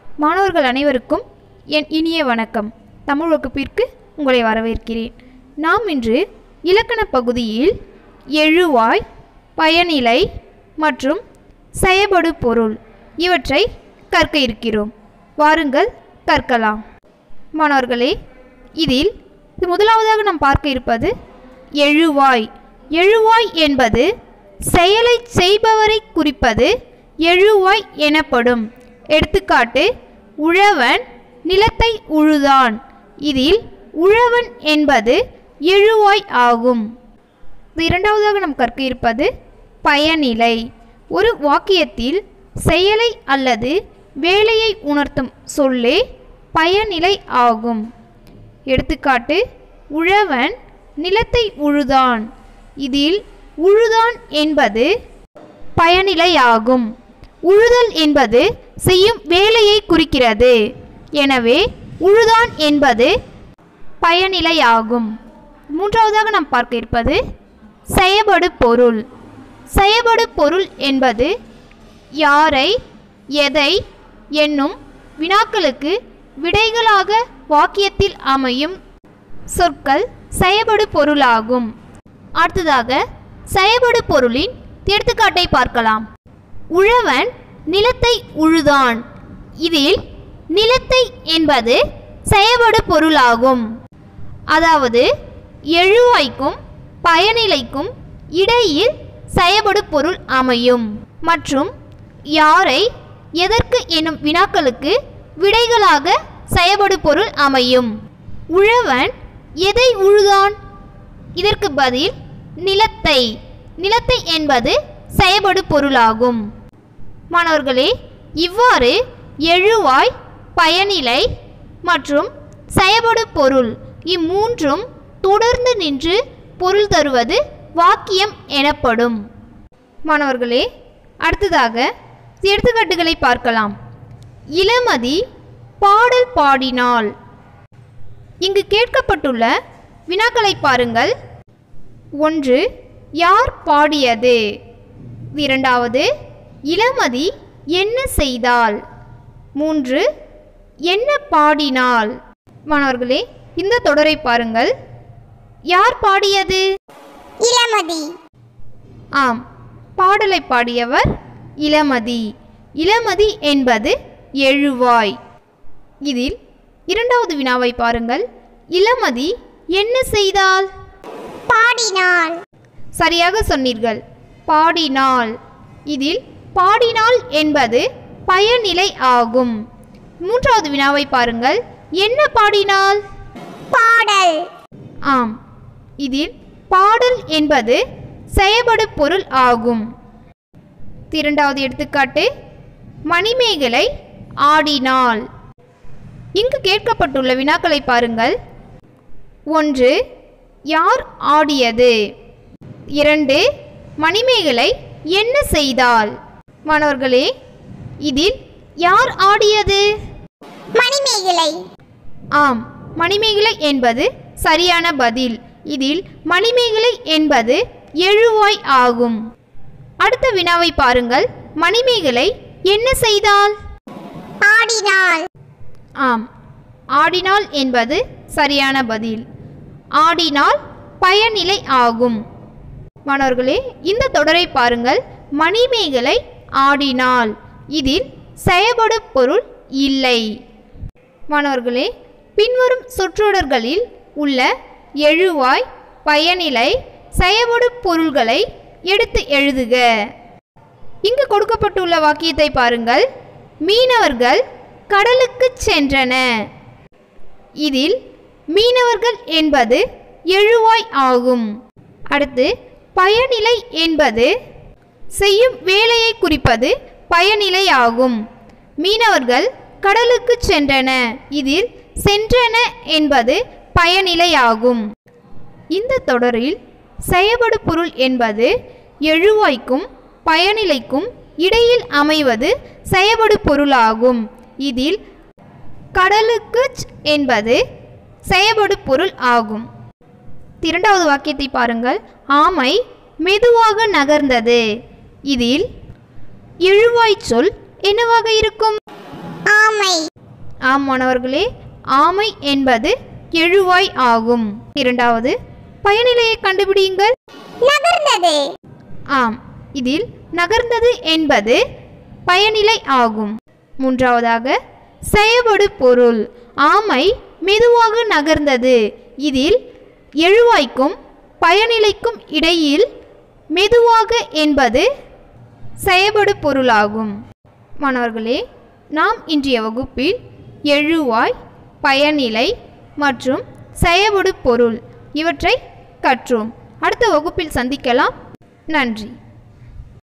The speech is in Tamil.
மாணவர்கள் அனைவருக்கும் என் இனிய வணக்கம் தமிழ் வகுப்பிற்கு உங்களை வரவேற்கிறேன் நாம் இன்று இலக்கண பகுதியில் எழுவாய் பயனிலை மற்றும் செயபடு பொருள் இவற்றை கற்க இருக்கிறோம் வாருங்கள் கற்கலாம் மாணவர்களே இதில் முதலாவதாக நாம் பார்க்க இருப்பது எழுவாய் எழுவாய் என்பது செயலை செய்பவரை குறிப்பது எழுவாய் எனப்படும் எடுத்துக்காட்டு உழவன் நிலத்தை உழுதான் இதில் உழவன் என்பது எழுவாய் ஆகும் இது இரண்டாவதாக நாம் கற்க இருப்பது பயனிலை ஒரு வாக்கியத்தில் செயலை அல்லது வேலையை உணர்த்தும் சொல்லே பயனிலை ஆகும் எடுத்துக்காட்டு உழவன் நிலத்தை உழுதான் இதில் உழுதான் என்பது பயனிலையாகும் உழுதல் என்பது செய்யும் வேலையை குறிக்கிறது எனவே உழுதான் என்பது பயனிலையாகும் மூன்றாவதாக நாம் பார்க்க இருப்பது செயபடு பொருள் செயபடு பொருள் என்பது யாரை எதை என்னும் வினாக்களுக்கு விடைகளாக வாக்கியத்தில் அமையும் சொற்கள் செயபடு பொருளாகும் அடுத்ததாக செயபடு பொருளின் எடுத்துக்காட்டை பார்க்கலாம் உழவன் நிலத்தை உழுதான் இதில் நிலத்தை என்பது செயபடு பொருளாகும் அதாவது எழுவாய்க்கும் பயனிலைக்கும் இடையில் செயபடு பொருள் அமையும் மற்றும் யாரை எதற்கு எனும் வினாக்களுக்கு விடைகளாக செயபடு பொருள் அமையும் உழவன் எதை உழுதான் இதற்கு பதில் நிலத்தை நிலத்தை என்பது செயபடு பொருளாகும் மாணவர்களே இவ்வாறு எழுவாய் பயனிலை மற்றும் செயபடு பொருள் இம்மூன்றும் தொடர்ந்து நின்று பொருள் தருவது வாக்கியம் எனப்படும் மாணவர்களே அடுத்ததாக எடுத்துக்காட்டுகளை பார்க்கலாம் இளமதி பாடல் பாடினாள் இங்கு கேட்கப்பட்டுள்ள வினாக்களை பாருங்கள் ஒன்று யார் பாடியது இரண்டாவது இளமதி என்ன செய்தாள் மூன்று என்ன பாடினாள் மாணவர்களே இந்த தொடரை பாருங்கள் யார் பாடியது இளமதி ஆம் பாடலை பாடியவர் இளமதி இளமதி என்பது எழுவாய் இதில் இரண்டாவது வினாவை பாருங்கள் இளமதி என்ன செய்தாள் பாடினாள் சரியாக சொன்னீர்கள் பாடினாள் இதில் பாடினாள் என்பது பயனிலை ஆகும் மூன்றாவது வினாவை பாருங்கள் என்ன பாடினாள் பாடல் ஆம் இதில் பாடல் என்பது செயபடு பொருள் ஆகும் இரண்டாவது எடுத்துக்காட்டு மணிமேகலை ஆடினாள் இங்கு கேட்கப்பட்டுள்ள வினாக்களை பாருங்கள் ஒன்று யார் ஆடியது இரண்டு மணிமேகலை என்ன செய்தாள் மாணவர்களே இதில் யார் ஆடியது மணிமேகலை ஆம் மணிமேகலை என்பது சரியான பதில் இதில் மணிமேகலை என்பது எழுவாய் ஆகும் அடுத்த வினாவை பாருங்கள் மணிமேகலை என்ன செய்தாள் ஆடினாள் ஆம் ஆடினாள் என்பது சரியான பதில் ஆடினால் பயனிலை ஆகும் மாணவர்களே இந்த தொடரை பாருங்கள் மணிமேகலை ஆடினாள் இதில் செயபடு பொருள் இல்லை மாணவர்களே பின்வரும் சொற்றொடர்களில் உள்ள எழுவாய் பயனிலை செயபடு பொருள்களை எடுத்து எழுதுக இங்கு கொடுக்கப்பட்டுள்ள வாக்கியத்தை பாருங்கள் மீனவர்கள் கடலுக்கு சென்றன இதில் மீனவர்கள் என்பது எழுவாய் ஆகும் அடுத்து பயனிலை என்பது செய்யும் வேலையை குறிப்பது பயனிலை ஆகும் மீனவர்கள் கடலுக்கு சென்றன இதில் சென்றன என்பது பயனிலை ஆகும் இந்த தொடரில் செயபடு பொருள் என்பது எழுவாய்க்கும் பயனிலைக்கும் இடையில் அமைவது செயபடு பொருளாகும் இதில் கடலுக்கு என்பது செயபடு பொருள் ஆகும் இரண்டாவது வாக்கியத்தை பாருங்கள் ஆமை மெதுவாக நகர்ந்தது இதில் எழுவாய் சொல் என்னவாக இருக்கும் ஆமை ஆம் மாணவர்களே ஆமை என்பது எழுவாய் ஆகும் இரண்டாவது பயனிலையை கண்டுபிடியுங்கள் நகர்ந்தது ஆம் இதில் நகர்ந்தது என்பது பயனிலை ஆகும் மூன்றாவதாக செயபடு பொருள் ஆமை மெதுவாக நகர்ந்தது இதில் எழுவாய்க்கும் பயனிலைக்கும் இடையில் மெதுவாக என்பது செயபடு பொருளாகும் மாணவர்களே நாம் இன்றைய வகுப்பில் எழுவாய் பயனிலை மற்றும் செயபடு பொருள் இவற்றை கற்றோம் அடுத்த வகுப்பில் சந்திக்கலாம் நன்றி